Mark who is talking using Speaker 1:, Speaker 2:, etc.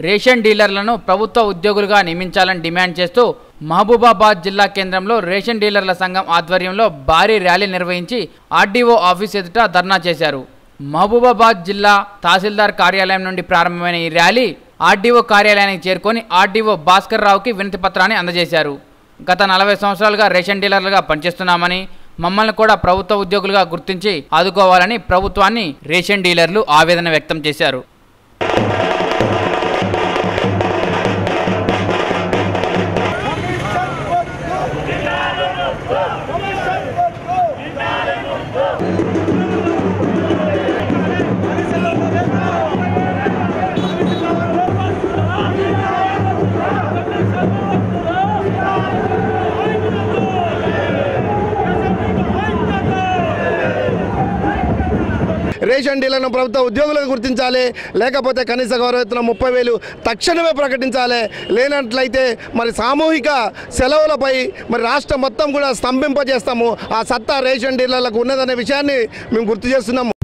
Speaker 1: ration డీలర్లను ప్రభుత్వ ఉద్యోగులుగా నియమించాలని డిమాండ్ చేస్తూ మహబూబాబాద్ జిల్లా కేంద్రంలో రేషన్ డీలర్ల సంఘం ఆధ్వర్యంలో భారీ ర్యాలీ నిర్వహించి ఆర్డీఓ ఆఫీస్ ఎదుట ధర్నా చేశారు మహబూబాబాద్ జిల్లా తహసీల్దార్ కార్యాలయం నుండి ప్రారంభమైన ఈ ర్యాలీ ఆర్డీఓ కార్యాలయానికి చేరుకొని ఆర్డీఓ భాస్కర్ రావుకి వినతి పత్రాన్ని అందజేశారు గత నలభై సంవత్సరాలుగా రేషన్ డీలర్లుగా పనిచేస్తున్నామని మమ్మల్ని కూడా ప్రభుత్వ ఉద్యోగులుగా గుర్తించి ఆదుకోవాలని ప్రభుత్వాన్ని రేషన్ డీలర్లు ఆవేదన వ్యక్తం చేశారు
Speaker 2: రేషన్ డీలర్ను ప్రభుత్వ ఉద్యోగులకు గుర్తించాలి లేకపోతే కనీస గౌరవేతనం ముప్పై వేలు తక్షణమే ప్రకటించాలి లేనట్లయితే మరి సామూహిక సెలవులపై మరి రాష్ట్రం మొత్తం కూడా స్తంభింపజేస్తాము ఆ సత్తా రేషన్ డీలర్లకు ఉన్నదనే విషయాన్ని మేము గుర్తు చేస్తున్నాము